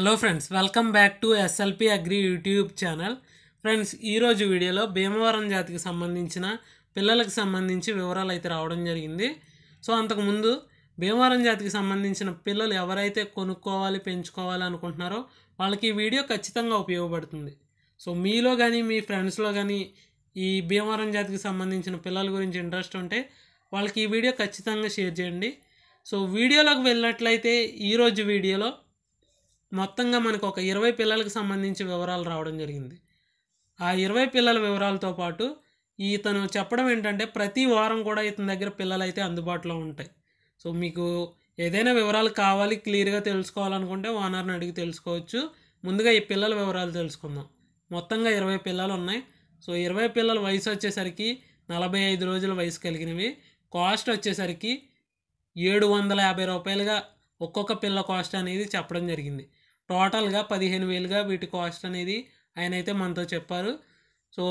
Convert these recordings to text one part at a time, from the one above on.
hello friends welcome back to SLP agri YouTube channel friends ఈరోజు వీడియోలో భీమవరం జాతికి సంబంధించిన పిల్లలకు సంబంధించి వివరాలు అయితే రావడం జరిగింది సో అంతకుముందు భీమవరం జాతికి సంబంధించిన పిల్లలు ఎవరైతే కొనుక్కోవాలి పెంచుకోవాలి అనుకుంటున్నారో వాళ్ళకి ఈ వీడియో ఖచ్చితంగా ఉపయోగపడుతుంది సో మీలో కానీ మీ ఫ్రెండ్స్లో కానీ ఈ భీమవరం జాతికి సంబంధించిన పిల్లల గురించి ఇంట్రెస్ట్ ఉంటే వాళ్ళకి ఈ వీడియో ఖచ్చితంగా షేర్ చేయండి సో వీడియోలోకి వెళ్ళినట్లయితే ఈరోజు వీడియోలో మొత్తంగా మనకు ఒక ఇరవై పిల్లలకు సంబంధించి వివరాలు రావడం జరిగింది ఆ ఇరవై పిల్లల వివరాలతో పాటు ఇతను చెప్పడం ఏంటంటే ప్రతి వారం కూడా ఇతని దగ్గర పిల్లలు అయితే అందుబాటులో ఉంటాయి సో మీకు ఏదైనా వివరాలు కావాలి క్లియర్గా తెలుసుకోవాలనుకుంటే ఓనర్ని అడిగి తెలుసుకోవచ్చు ముందుగా ఈ పిల్లల వివరాలు తెలుసుకుందాం మొత్తంగా ఇరవై పిల్లలు ఉన్నాయి సో ఇరవై పిల్లల వయసు వచ్చేసరికి నలభై ఐదు రోజుల వయసు కలిగినవి కాస్ట్ వచ్చేసరికి ఏడు వందల యాభై రూపాయలుగా ఒక్కొక్క పిల్ల కాస్ట్ అనేది చెప్పడం జరిగింది టోటల్గా పదిహేను వేలుగా వీటి కాస్ట్ అనేది ఆయన అయితే మనతో చెప్పారు సో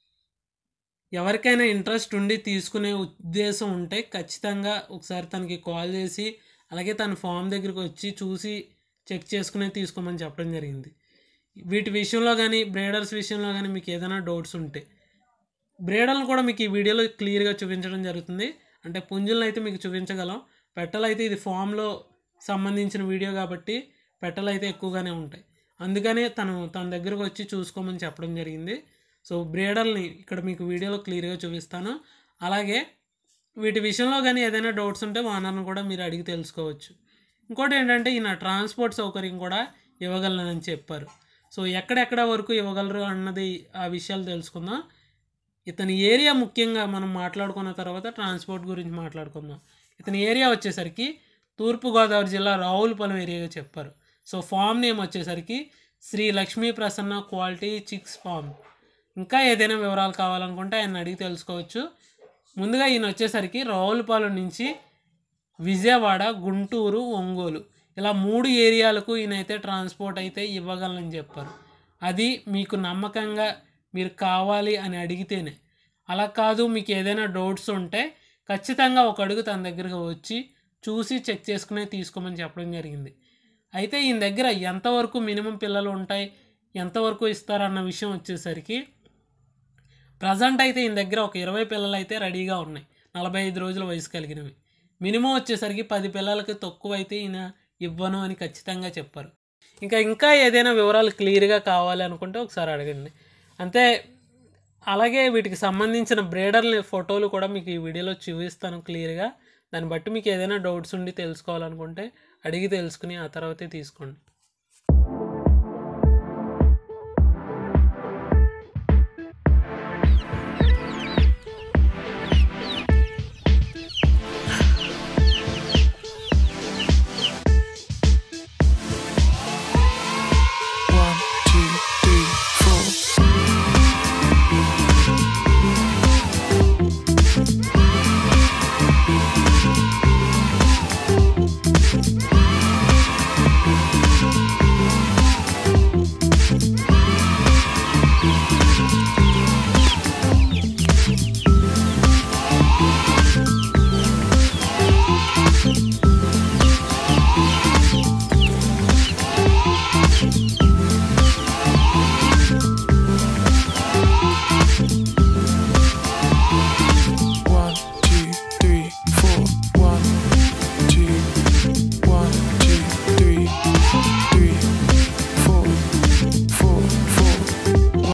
ఎవరికైనా ఇంట్రెస్ట్ ఉండి తీసుకునే ఉద్దేశం ఉంటే ఖచ్చితంగా ఒకసారి తనకి కాల్ చేసి అలాగే తన ఫామ్ దగ్గరికి వచ్చి చూసి చెక్ చేసుకునే తీసుకోమని చెప్పడం జరిగింది వీటి విషయంలో కానీ బ్రేడర్స్ విషయంలో కానీ మీకు ఏదైనా డౌట్స్ ఉంటే బ్రేడర్లు కూడా మీకు ఈ వీడియోలో క్లియర్గా చూపించడం జరుగుతుంది అంటే పుంజులను అయితే మీకు చూపించగలం పెట్టలు అయితే ఇది ఫామ్లో సంబంధించిన వీడియో కాబట్టి పెట్టలు అయితే ఎక్కువగానే ఉంటాయి అందుకనే తను తన దగ్గరకు వచ్చి చూసుకోమని చెప్పడం జరిగింది సో బ్రేడర్ని ఇక్కడ మీకు వీడియోలో క్లియర్గా చూపిస్తాను అలాగే వీటి విషయంలో కానీ ఏదైనా డౌట్స్ ఉంటే ఓనర్ని కూడా మీరు అడిగి తెలుసుకోవచ్చు ఇంకోటి ఏంటంటే ఈయన ట్రాన్స్పోర్ట్ సౌకర్యం కూడా ఇవ్వగలనని చెప్పారు సో ఎక్కడెక్కడ వరకు ఇవ్వగలరు అన్నది ఆ విషయాలు తెలుసుకుందాం ఇతని ఏరియా ముఖ్యంగా మనం మాట్లాడుకున్న తర్వాత ట్రాన్స్పోర్ట్ గురించి మాట్లాడుకుందాం ఇతని ఏరియా వచ్చేసరికి తూర్పుగోదావరి జిల్లా రావులపాలెం ఏరియాగా చెప్పారు సో ఫామ్ నేమ్ వచ్చేసరికి Sri Lakshmi Prasanna quality chicks farm ఇంకా ఏదైనా వివరాలు కావాలనుకుంటే ఆయన అడిగి తెలుసుకోవచ్చు ముందుగా ఈయన వచ్చేసరికి రావులపాలెం నుంచి విజయవాడ గుంటూరు ఒంగోలు ఇలా మూడు ఏరియాలకు ఈయనైతే ట్రాన్స్పోర్ట్ అయితే ఇవ్వగలనని చెప్పారు అది మీకు నమ్మకంగా మీరు కావాలి అని అడిగితేనే అలా కాదు మీకు ఏదైనా డౌట్స్ ఉంటే ఖచ్చితంగా ఒక అడుగు తన దగ్గరకు వచ్చి చూసి చెక్ చేసుకునే తీసుకోమని చెప్పడం జరిగింది అయితే ఈయన దగ్గర ఎంతవరకు మినిమం పిల్లలు ఉంటాయి ఎంతవరకు ఇస్తారన్న విషయం వచ్చేసరికి ప్రజెంట్ అయితే ఈయన దగ్గర ఒక ఇరవై పిల్లలు అయితే రెడీగా ఉన్నాయి నలభై ఐదు రోజుల వయసు కలిగినవి మినిమం వచ్చేసరికి పది పిల్లలకి తక్కువ అయితే ఈయన ఇవ్వను అని ఖచ్చితంగా చెప్పారు ఇంకా ఇంకా ఏదైనా వివరాలు క్లియర్గా కావాలి అనుకుంటే ఒకసారి అడగండి అంతే అలాగే వీటికి సంబంధించిన బ్రేడర్ల ఫోటోలు కూడా మీకు ఈ వీడియోలో చూపిస్తాను క్లియర్గా దాన్ని బట్టి మీకు ఏదైనా డౌట్స్ ఉండి తెలుసుకోవాలనుకుంటే అడిగి తెలుసుకుని ఆ తర్వాతే తీసుకోండి